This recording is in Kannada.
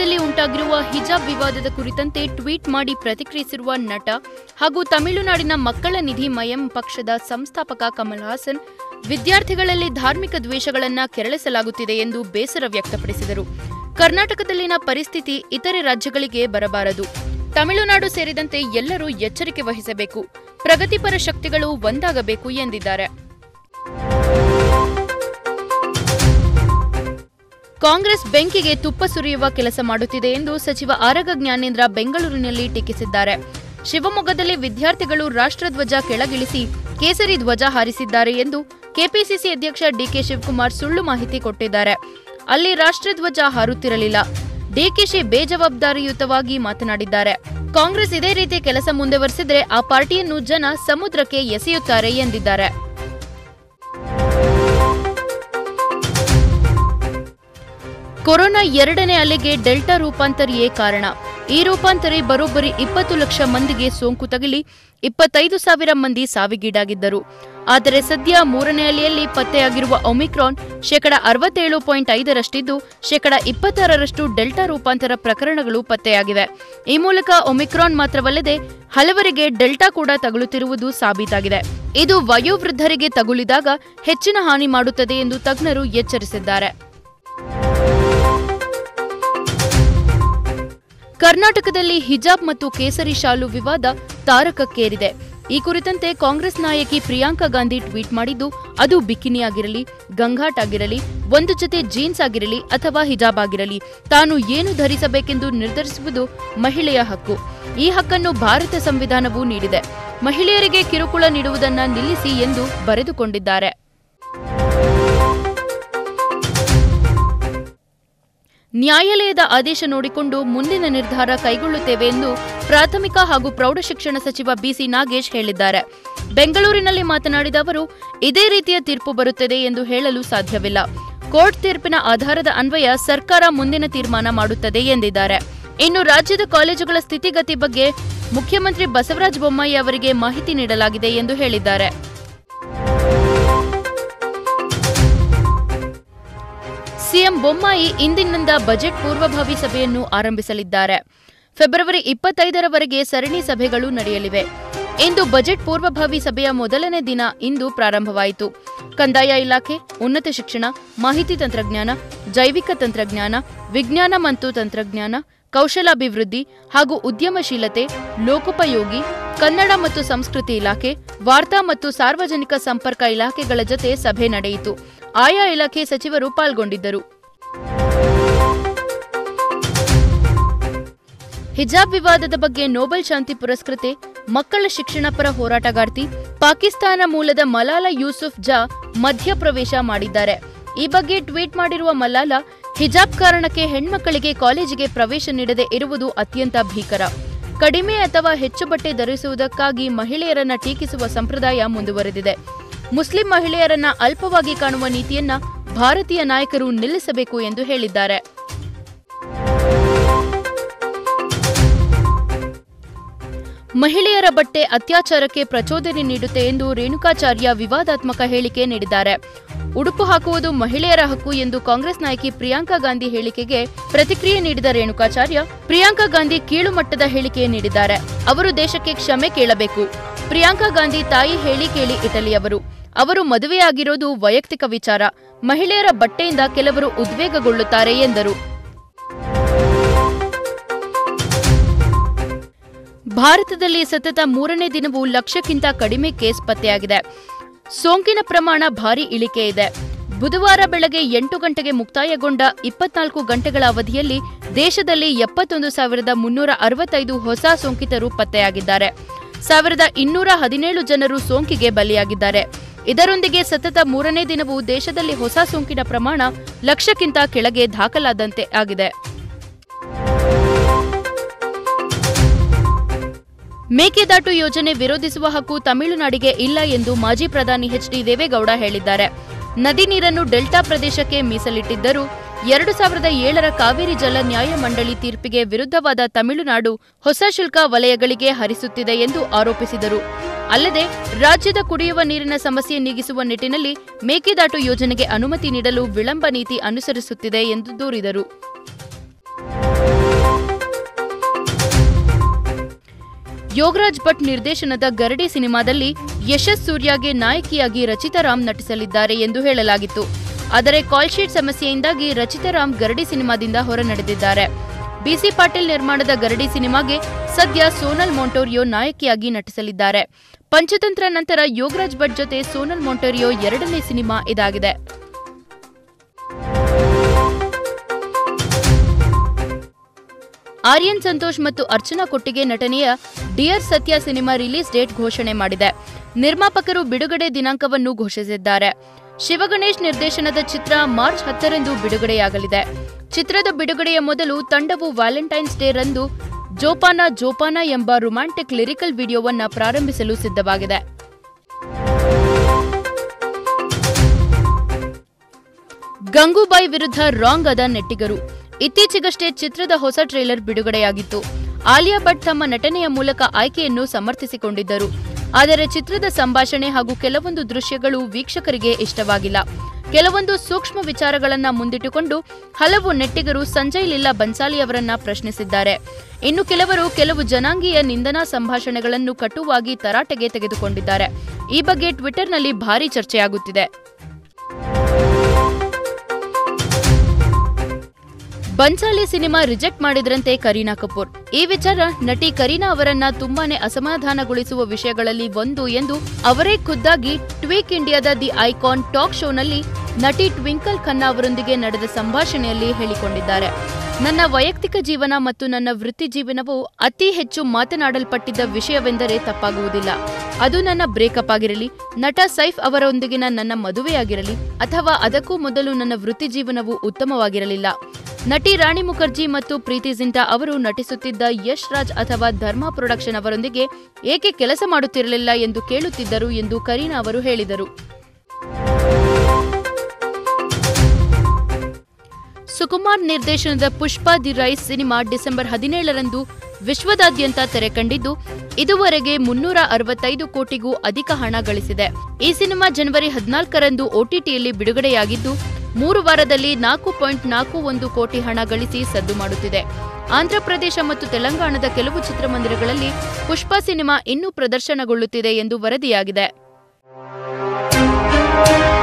ಕರ್ನಾಟಕದಲ್ಲಿ ಉಂಟಾಗಿರುವ ಹಿಜಾಬ್ ವಿವಾದದ ಕುರಿತಂತೆ ಟ್ವೀಟ್ ಮಾಡಿ ಪ್ರತಿಕ್ರಿಯಿಸಿರುವ ನಟ ಹಾಗೂ ತಮಿಳುನಾಡಿನ ಮಕ್ಕಳ ನಿಧಿ ಮಯಂ ಪಕ್ಷದ ಸಂಸ್ಥಾಪಕ ಕಮಲ್ ಹಾಸನ್ ವಿದ್ಯಾರ್ಥಿಗಳಲ್ಲಿ ಧಾರ್ಮಿಕ ದ್ವೇಷಗಳನ್ನ ಕೆರಳಿಸಲಾಗುತ್ತಿದೆ ಎಂದು ಬೇಸರ ವ್ಯಕ್ತಪಡಿಸಿದರು ಕರ್ನಾಟಕದಲ್ಲಿನ ಪರಿಸ್ಥಿತಿ ಇತರೆ ರಾಜ್ಯಗಳಿಗೆ ಬರಬಾರದು ತಮಿಳುನಾಡು ಸೇರಿದಂತೆ ಎಲ್ಲರೂ ಎಚ್ಚರಿಕೆ ವಹಿಸಬೇಕು ಪ್ರಗತಿಪರ ಶಕ್ತಿಗಳು ಒಂದಾಗಬೇಕು ಎಂದಿದ್ದಾರೆ ಕಾಂಗ್ರೆಸ್ ಬೆಂಕಿಗೆ ತುಪ್ಪ ಸುರಿಯುವ ಕೆಲಸ ಮಾಡುತ್ತಿದೆ ಎಂದು ಸಚಿವ ಆರಗ ಜ್ಞಾನೇಂದ್ರ ಬೆಂಗಳೂರಿನಲ್ಲಿ ಟೀಕಿಸಿದ್ದಾರೆ ಶಿವಮೊಗ್ಗದಲ್ಲಿ ವಿದ್ಯಾರ್ಥಿಗಳು ರಾಷ್ಟ್ರಧ್ವಜ ಕೆಳಗಿಳಿಸಿ ಕೇಸರಿ ಧ್ವಜ ಹಾರಿಸಿದ್ದಾರೆ ಎಂದು ಕೆಪಿಸಿಸಿ ಅಧ್ಯಕ್ಷ ಡಿಕೆ ಶಿವಕುಮಾರ್ ಸುಳ್ಳು ಮಾಹಿತಿ ಕೊಟ್ಟಿದ್ದಾರೆ ಅಲ್ಲಿ ರಾಷ್ಟ್ರಧ್ವಜ ಹಾರುತ್ತಿರಲಿಲ್ಲ ಡಿಕೆಶಿ ಬೇಜವಾಬ್ದಾರಿಯುತವಾಗಿ ಮಾತನಾಡಿದ್ದಾರೆ ಕಾಂಗ್ರೆಸ್ ಇದೇ ರೀತಿ ಕೆಲಸ ಮುಂದುವರೆಸಿದ್ರೆ ಆ ಪಾರ್ಟಿಯನ್ನು ಜನ ಸಮುದ್ರಕ್ಕೆ ಎಸೆಯುತ್ತಾರೆ ಎಂದಿದ್ದಾರೆ ಕೊರೋನಾ ಎರಡನೇ ಅಲೆಗೆ ಡೆಲ್ಟಾ ರೂಪಾಂತರಿಯೇ ಕಾರಣ ಈ ರೂಪಾಂತರಿ ಬರೋಬ್ಬರಿ ಇಪ್ಪತ್ತು ಲಕ್ಷ ಮಂದಿಗೆ ಸೋಂಕು ತಗುಲಿ ಇಪ್ಪತ್ತೈದು ಸಾವಿರ ಮಂದಿ ಸಾವಿಗೀಡಾಗಿದ್ದರು ಆದರೆ ಸದ್ಯ ಮೂರನೇ ಅಲೆಯಲ್ಲಿ ಪತ್ತೆಯಾಗಿರುವ ಒಮಿಕ್ರಾನ್ ಶೇಕಡ ಅರವತ್ತೇಳು ಪಾಯಿಂಟ್ ಐದರಷ್ಟಿದ್ದು ಶೇಕಡ ಇಪ್ಪತ್ತಾರರಷ್ಟು ಡೆಲ್ಟಾ ರೂಪಾಂತರ ಪ್ರಕರಣಗಳು ಪತ್ತೆಯಾಗಿವೆ ಈ ಮೂಲಕ ಒಮಿಕ್ರಾನ್ ಮಾತ್ರವಲ್ಲದೆ ಹಲವರಿಗೆ ಡೆಲ್ಟಾ ಕೂಡ ತಗುಲುತ್ತಿರುವುದು ಸಾಬೀತಾಗಿದೆ ಇದು ವಯೋವೃದ್ಧರಿಗೆ ತಗುಲಿದಾಗ ಹೆಚ್ಚಿನ ಹಾನಿ ಮಾಡುತ್ತದೆ ಎಂದು ತಜ್ಞರು ಎಚ್ಚರಿಸಿದ್ದಾರೆ ಕರ್ನಾಟಕದಲ್ಲಿ ಹಿಜಾಬ್ ಮತ್ತು ಕೇಸರಿ ಶಾಲು ವಿವಾದ ತಾರಕಕ್ಕೇರಿದೆ ಈ ಕುರಿತಂತೆ ಕಾಂಗ್ರೆಸ್ ನಾಯಕಿ ಪ್ರಿಯಾಂಕಾ ಗಾಂಧಿ ಟ್ವೀಟ್ ಮಾಡಿದ್ದು ಅದು ಬಿಕಿನಿ ಆಗಿರಲಿ ಗಂಘಾಟ್ ಆಗಿರಲಿ ಒಂದು ಜೊತೆ ಜೀನ್ಸ್ ಆಗಿರಲಿ ಅಥವಾ ಹಿಜಾಬ್ ಆಗಿರಲಿ ತಾನು ಏನು ಧರಿಸಬೇಕೆಂದು ನಿರ್ಧರಿಸುವುದು ಮಹಿಳೆಯ ಹಕ್ಕು ಈ ಹಕ್ಕನ್ನು ಭಾರತ ಸಂವಿಧಾನವೂ ನೀಡಿದೆ ಮಹಿಳೆಯರಿಗೆ ಕಿರುಕುಳ ನೀಡುವುದನ್ನ ನಿಲ್ಲಿಸಿ ಎಂದು ಬರೆದುಕೊಂಡಿದ್ದಾರೆ ನ್ಯಾಯಾಲಯದ ಆದೇಶ ನೋಡಿಕೊಂಡು ಮುಂದಿನ ನಿರ್ಧಾರ ಕೈಗೊಳ್ಳುತ್ತೇವೆ ಎಂದು ಪ್ರಾಥಮಿಕ ಹಾಗೂ ಪ್ರೌಢಶಿಕ್ಷಣ ಸಚಿವ ಬಿಸಿ ನಾಗೇಶ್ ಹೇಳಿದ್ದಾರೆ ಬೆಂಗಳೂರಿನಲ್ಲಿ ಮಾತನಾಡಿದ ಅವರು ಇದೇ ರೀತಿಯ ತೀರ್ಪು ಬರುತ್ತದೆ ಎಂದು ಹೇಳಲು ಸಾಧ್ಯವಿಲ್ಲ ಕೋರ್ಟ್ ತೀರ್ಪಿನ ಆಧಾರದ ಅನ್ವಯ ಸರ್ಕಾರ ಮುಂದಿನ ತೀರ್ಮಾನ ಮಾಡುತ್ತದೆ ಎಂದಿದ್ದಾರೆ ಇನ್ನು ರಾಜ್ಯದ ಕಾಲೇಜುಗಳ ಸ್ಥಿತಿಗತಿ ಬಗ್ಗೆ ಮುಖ್ಯಮಂತ್ರಿ ಬಸವರಾಜ ಬೊಮ್ಮಾಯಿ ಅವರಿಗೆ ಮಾಹಿತಿ ನೀಡಲಾಗಿದೆ ಎಂದು ಹೇಳಿದ್ದಾರೆ ಸಿಎಂ ಬೊಮ್ಮಾಯಿ ಇಂದಿನಿಂದ ಬಜೆಟ್ ಪೂರ್ವಭಾವಿ ಸಭೆಯನ್ನು ಆರಂಭಿಸಲಿದ್ದಾರೆ ಫೆಬ್ರವರಿ ಇಪ್ಪತ್ತೈದರವರೆಗೆ ಸರಣಿ ಸಭೆಗಳು ನಡೆಯಲಿವೆ ಇಂದು ಬಜೆಟ್ ಪೂರ್ವಭಾವಿ ಸಭೆಯ ಮೊದಲನೇ ದಿನ ಇಂದು ಪ್ರಾರಂಭವಾಯಿತು ಕಂದಾಯ ಇಲಾಖೆ ಉನ್ನತ ಶಿಕ್ಷಣ ಮಾಹಿತಿ ತಂತ್ರಜ್ಞಾನ ಜೈವಿಕ ತಂತ್ರಜ್ಞಾನ ವಿಜ್ಞಾನ ಮತ್ತು ತಂತ್ರಜ್ಞಾನ ಕೌಶಲಾಭಿವೃದ್ಧಿ ಹಾಗೂ ಉದ್ಯಮಶೀಲತೆ ಲೋಕೋಪಯೋಗಿ ಕನ್ನಡ ಮತ್ತು ಸಂಸ್ಕೃತಿ ಇಲಾಖೆ ವಾರ್ತಾ ಮತ್ತು ಸಾರ್ವಜನಿಕ ಸಂಪರ್ಕ ಇಲಾಖೆಗಳ ಜೊತೆ ಸಭೆ ನಡೆಯಿತು ಆಯಾ ಇಲಾಖೆ ಸಚಿವರು ಪಾಲ್ಗೊಂಡಿದ್ದರು ಹಿಜಾಬ್ ವಿವಾದದ ಬಗ್ಗೆ ನೊಬೆಲ್ ಶಾಂತಿ ಪುರಸ್ಕೃತೆ ಮಕ್ಕಳ ಶಿಕ್ಷಣ ಪರ ಹೋರಾಟಗಾರ್ತಿ ಪಾಕಿಸ್ತಾನ ಮೂಲದ ಮಲಾಲಾ ಯೂಸುಫ್ ಜಾ ಮಧ್ಯಪ್ರವೇಶ ಮಾಡಿದ್ದಾರೆ ಈ ಬಗ್ಗೆ ಟ್ವೀಟ್ ಮಾಡಿರುವ ಮಲಾಲಾ ಹಿಜಾಬ್ ಕಾರಣಕ್ಕೆ ಹೆಣ್ಮಕ್ಕಳಿಗೆ ಕಾಲೇಜಿಗೆ ಪ್ರವೇಶ ನೀಡದೆ ಇರುವುದು ಅತ್ಯಂತ ಭೀಕರ ಕಡಿಮೆ ಅಥವಾ ಹೆಚ್ಚು ಬಟ್ಟೆ ಧರಿಸುವುದಕ್ಕಾಗಿ ಮಹಿಳೆಯರನ್ನ ಟೀಕಿಸುವ ಸಂಪ್ರದಾಯ ಮುಂದುವರೆದಿದೆ ಮುಸ್ಲಿಂ ಮಹಿಳೆಯರನ್ನ ಅಲ್ಪವಾಗಿ ಕಾಣುವ ನೀತಿಯನ್ನ ಭಾರತೀಯ ನಾಯಕರು ನಿಲ್ಲಿಸಬೇಕು ಎಂದು ಹೇಳಿದ್ದಾರೆ ಮಹಿಳೆಯರ ಬಟ್ಟೆ ಅತ್ಯಾಚಾರಕ್ಕೆ ಪ್ರಚೋದನೆ ನೀಡುತ್ತೆ ಎಂದು ರೇಣುಕಾಚಾರ್ಯ ವಿವಾದಾತ್ಮಕ ಹೇಳಿಕೆ ನೀಡಿದ್ದಾರೆ ಉಡುಪು ಹಾಕುವುದು ಮಹಿಳೆಯರ ಹಕ್ಕು ಎಂದು ಕಾಂಗ್ರೆಸ್ ನಾಯಕಿ ಪ್ರಿಯಾಂಕಾ ಗಾಂಧಿ ಹೇಳಿಕೆಗೆ ಪ್ರತಿಕ್ರಿಯೆ ನೀಡಿದ ರೇಣುಕಾಚಾರ್ಯ ಪ್ರಿಯಾಂಕಾ ಗಾಂಧಿ ಕೀಳು ಮಟ್ಟದ ಹೇಳಿಕೆ ನೀಡಿದ್ದಾರೆ ಅವರು ದೇಶಕ್ಕೆ ಕ್ಷಮೆ ಕೇಳಬೇಕು ಪ್ರಿಯಾಂಕಾ ಗಾಂಧಿ ತಾಯಿ ಹೇಳಿ ಕೇಳಿ ಇಟಲಿಯವರು ಅವರು ಮದುವೆಯಾಗಿರೋದು ವೈಯಕ್ತಿಕ ವಿಚಾರ ಮಹಿಳೆಯರ ಬಟ್ಟೆಯಿಂದ ಕೆಲವರು ಉದ್ವೇಗಗೊಳ್ಳುತ್ತಾರೆ ಎಂದರು ಭಾರತದಲ್ಲಿ ಸತತ ಮೂರನೇ ದಿನವೂ ಲಕ್ಷಕ್ಕಿಂತ ಕಡಿಮೆ ಕೇಸ್ ಪತ್ತೆಯಾಗಿದೆ ಸೋಂಕಿನ ಪ್ರಮಾಣ ಭಾರಿ ಇಳಿಕೆ ಇದೆ ಬುಧವಾರ ಬೆಳಗ್ಗೆ ಎಂಟು ಗಂಟೆಗೆ ಮುಕ್ತಾಯಗೊಂಡ ಇಪ್ಪತ್ನಾಲ್ಕು ಗಂಟೆಗಳ ಅವಧಿಯಲ್ಲಿ ದೇಶದಲ್ಲಿ ಎಪ್ಪತ್ತೊಂದು ಸಾವಿರದ ಮುನ್ನೂರ ಅರವತ್ತೈದು ಹೊಸ ಸೋಂಕಿತರು ಪತ್ತೆಯಾಗಿದ್ದಾರೆ ಸಾವಿರದ ಇನ್ನೂರ ಹದಿನೇಳು ಜನರು ಸೋಂಕಿಗೆ ಬಲಿಯಾಗಿದ್ದಾರೆ ಇದರೊಂದಿಗೆ ಸತತ ಮೂರನೇ ದಿನವೂ ದೇಶದಲ್ಲಿ ಹೊಸ ಸೋಂಕಿನ ಪ್ರಮಾಣ ಲಕ್ಷಕ್ಕಿಂತ ಕೆಳಗೆ ದಾಖಲಾದಂತೆ ಆಗಿದೆ ಮೇಕೆದಾಟು ಯೋಜನೆ ವಿರೋಧಿಸುವ ಹಕ್ಕು ತಮಿಳುನಾಡಿಗೆ ಇಲ್ಲ ಎಂದು ಮಾಜಿ ಪ್ರಧಾನಿ ಎಚ್ ಡಿ ದೇವೇಗೌಡ ಹೇಳಿದ್ದಾರೆ ನದಿ ನೀರನ್ನು ಡೆಲ್ಟಾ ಪ್ರದೇಶಕ್ಕೆ ಮೀಸಲಿಟ್ಟಿದ್ದರೂ ಎರಡು ಸಾವಿರದ ಏಳರ ಕಾವೇರಿ ಜಲ ನ್ಯಾಯ ಮಂಡಳಿ ತೀರ್ಪಿಗೆ ವಿರುದ್ಧವಾದ ತಮಿಳುನಾಡು ಹೊಸ ಶುಲ್ಕ ವಲಯಗಳಿಗೆ ಹರಿಸುತ್ತಿದೆ ಎಂದು ಆರೋಪಿಸಿದರು ಅಲ್ಲದೆ ರಾಜ್ಯದ ಕುಡಿಯುವ ನೀರಿನ ಸಮಸ್ಯೆ ನೀಗಿಸುವ ನಿಟ್ಟಿನಲ್ಲಿ ಮೇಕೆದಾಟು ಯೋಜನೆಗೆ ಅನುಮತಿ ನೀಡಲು ವಿಳಂಬ ನೀತಿ ಅನುಸರಿಸುತ್ತಿದೆ ಎಂದು ದೂರಿದರು ಯೋಗರಾಜ್ ಭಟ್ ನಿರ್ದೇಶನದ ಗರಡಿ ಸಿನಿಮಾದಲ್ಲಿ ಯಶಸ್ ಸೂರ್ಯಗೆ ನಾಯಕಿಯಾಗಿ ರಚಿತಾರಾಮ್ ನಟಿಸಲಿದ್ದಾರೆ ಎಂದು ಹೇಳಲಾಗಿತ್ತು ಆದರೆ ಕಾಲ್ಶೀಟ್ ಸಮಸ್ಯೆಯಿಂದಾಗಿ ರಚಿತಾರಾಮ್ ಗರಡಿ ಸಿನಿಮಾದಿಂದ ಹೊರನಡೆದಿದ್ದಾರೆ ಬಿಸಿ ಪಾಟೀಲ್ ನಿರ್ಮಾಣದ ಗರಡಿ ಸಿನಿಮಾಗೆ ಸದ್ಯ ಸೋನಲ್ ಮೊಂಟೋರಿಯೋ ನಾಯಕಿಯಾಗಿ ನಟಿಸಲಿದ್ದಾರೆ ಪಂಚತಂತ್ರ ನಂತರ ಯೋಗರಾಜ್ ಭಟ್ ಜೊತೆ ಸೋನಲ್ ಮೊಂಟೋರಿಯೋ ಎರಡನೇ ಸಿನಿಮಾ ಇದಾಗಿದೆ ಆರ್ಯನ್ ಸಂತೋಷ್ ಮತ್ತು ಅರ್ಚನಾ ಕೊಟ್ಟಿಗೆ ನಟನೆಯ ಡಿಯರ್ ಸತ್ಯ ಸಿನಿಮಾ ರಿಲೀಸ್ ಡೇಟ್ ಘೋಷಣೆ ಮಾಡಿದೆ ನಿರ್ಮಾಪಕರು ಬಿಡುಗಡೆ ದಿನಾಂಕವನ್ನು ಘೋಷಿಸಿದ್ದಾರೆ ಶಿವಗಣೇಶ್ ನಿರ್ದೇಶನದ ಚಿತ್ರ ಮಾರ್ಚ್ ಹತ್ತರಂದು ಬಿಡುಗಡೆಯಾಗಲಿದೆ ಚಿತ್ರದ ಬಿಡುಗಡೆಯ ಮೊದಲು ತಂಡವು ವ್ಯಾಲೆಂಟೈನ್ಸ್ ಡೇ ರಂದು ಜೋಪಾನ ಜೋಪಾನ ಎಂಬ ರೊಮ್ಯಾಂಟಿಕ್ ಲಿರಿಕಲ್ ವಿಡಿಯೋವನ್ನ ಪ್ರಾರಂಭಿಸಲು ಸಿದ್ಧವಾಗಿದೆ ಗಂಗೂಬಾಯಿ ವಿರುದ್ಧ ರಾಂಗ್ ಅದ ನೆಟ್ಟಿಗರು ಇತ್ತೀಚೆಗಷ್ಟೇ ಚಿತ್ರದ ಹೊಸ ಟ್ರೇಲರ್ ಬಿಡುಗಡೆಯಾಗಿತ್ತು ಆಲಿಯಾ ಭಟ್ ತಮ್ಮ ನಟನೆಯ ಮೂಲಕ ಆಯ್ಕೆಯನ್ನು ಸಮರ್ಥಿಸಿಕೊಂಡಿದ್ದರು ಆದರೆ ಚಿತ್ರದ ಸಂಭಾಷಣೆ ಹಾಗೂ ಕೆಲವೊಂದು ದೃಶ್ಯಗಳು ವೀಕ್ಷಕರಿಗೆ ಇಷ್ಟವಾಗಿಲ್ಲ ಕೆಲವೊಂದು ಸೂಕ್ಷ್ಮ ವಿಚಾರಗಳನ್ನ ಮುಂದಿಟ್ಟುಕೊಂಡು ಹಲವು ನೆಟ್ಟಿಗರು ಸಂಜಯ್ ಲೀಲಾ ಬನ್ಸಾಲಿ ಅವರನ್ನ ಪ್ರಶ್ನಿಸಿದ್ದಾರೆ ಇನ್ನು ಕೆಲವರು ಕೆಲವು ಜನಾಂಗೀಯ ನಿಂದನಾ ಸಂಭಾಷಣೆಗಳನ್ನು ಕಟುವಾಗಿ ತರಾಟೆಗೆ ತೆಗೆದುಕೊಂಡಿದ್ದಾರೆ ಈ ಬಗ್ಗೆ ಟ್ವಿಟರ್ನಲ್ಲಿ ಭಾರಿ ಚರ್ಚೆಯಾಗುತ್ತಿದೆ ಬನ್ಸಾಲಿ ಸಿನಿಮಾ ರಿಜೆಕ್ಟ್ ಮಾಡಿದ್ರಂತೆ ಕರೀನಾ ಕಪೂರ್ ಈ ವಿಚಾರ ನಟಿ ಕರೀನಾ ಅವರನ್ನ ತುಂಬಾನೇ ಅಸಮಾಧಾನಗೊಳಿಸುವ ವಿಷಯಗಳಲ್ಲಿ ಒಂದು ಎಂದು ಅವರೇ ಖುದ್ದಾಗಿ ಟ್ವೀಕ್ ಇಂಡಿಯಾದ ದಿ ಐಕಾನ್ ಟಾಕ್ ಶೋನಲ್ಲಿ ನಟಿ ಟ್ವಿಂಕಲ್ ಖನ್ನಾ ಅವರೊಂದಿಗೆ ನಡೆದ ಸಂಭಾಷಣೆಯಲ್ಲಿ ಹೇಳಿಕೊಂಡಿದ್ದಾರೆ ನನ್ನ ವೈಯಕ್ತಿಕ ಜೀವನ ಮತ್ತು ನನ್ನ ವೃತ್ತಿ ಜೀವನವು ಅತಿ ಹೆಚ್ಚು ಮಾತನಾಡಲ್ಪಟ್ಟಿದ್ದ ವಿಷಯವೆಂದರೆ ತಪ್ಪಾಗುವುದಿಲ್ಲ ಅದು ನನ್ನ ಬ್ರೇಕಪ್ ಆಗಿರಲಿ ನಟ ಸೈಫ್ ಅವರೊಂದಿಗಿನ ನನ್ನ ಮದುವೆಯಾಗಿರಲಿ ಅಥವಾ ಅದಕ್ಕೂ ಮೊದಲು ನನ್ನ ವೃತ್ತಿ ಜೀವನವು ಉತ್ತಮವಾಗಿರಲಿಲ್ಲ ನಟಿ ರಾಣಿ ಮುಖರ್ಜಿ ಮತ್ತು ಪ್ರೀತಿ ಜಿಂಟಾ ಅವರು ನಟಿಸುತ್ತಿದ್ದ ಯಶ್ ರಾಜ್ ಅಥವಾ ಧರ್ಮ ಪ್ರೊಡಕ್ಷನ್ ಅವರೊಂದಿಗೆ ಏಕೆ ಕೆಲಸ ಮಾಡುತ್ತಿರಲಿಲ್ಲ ಎಂದು ಕೇಳುತ್ತಿದ್ದರು ಎಂದು ಕರೀನಾ ಅವರು ಹೇಳಿದರು ಸುಕುಮಾರ್ ನಿರ್ದೇಶನದ Pushpa the rise cinema December ಹದಿನೇಳರಂದು ವಿಶ್ವದಾದ್ಯಂತ ತೆರೆ ಕಂಡಿದ್ದು ಇದುವರೆಗೆ ಮುನ್ನೂರ ಅರವತ್ತೈದು ಕೋಟಿಗೂ ಅಧಿಕ ಹಣ ಗಳಿಸಿದೆ ಈ ಸಿನಿಮಾ ಜನವರಿ ಹದಿನಾಲ್ಕರಂದು ಒಟಿಟಿಯಲ್ಲಿ ಬಿಡುಗಡೆಯಾಗಿದ್ದು ಮೂರು ವಾರದಲ್ಲಿ ನಾಲ್ಕು ಪಾಯಿಂಟ್ ನಾಲ್ಕು ಒಂದು ಕೋಟಿ ಹಣ ಗಳಿಸಿ ಸದ್ದು ಮಾಡುತ್ತಿದೆ ಆಂಧ್ರಪ್ರದೇಶ ಮತ್ತು ತೆಲಂಗಾಣದ ಕೆಲವು ಚಿತ್ರಮಂದಿರಗಳಲ್ಲಿ ಪುಷ್ಪಾ ಸಿನಿಮಾ ಇನ್ನೂ ಪ್ರದರ್ಶನಗೊಳ್ಳುತ್ತಿದೆ ಎಂದು ವರದಿಯಾಗಿದೆ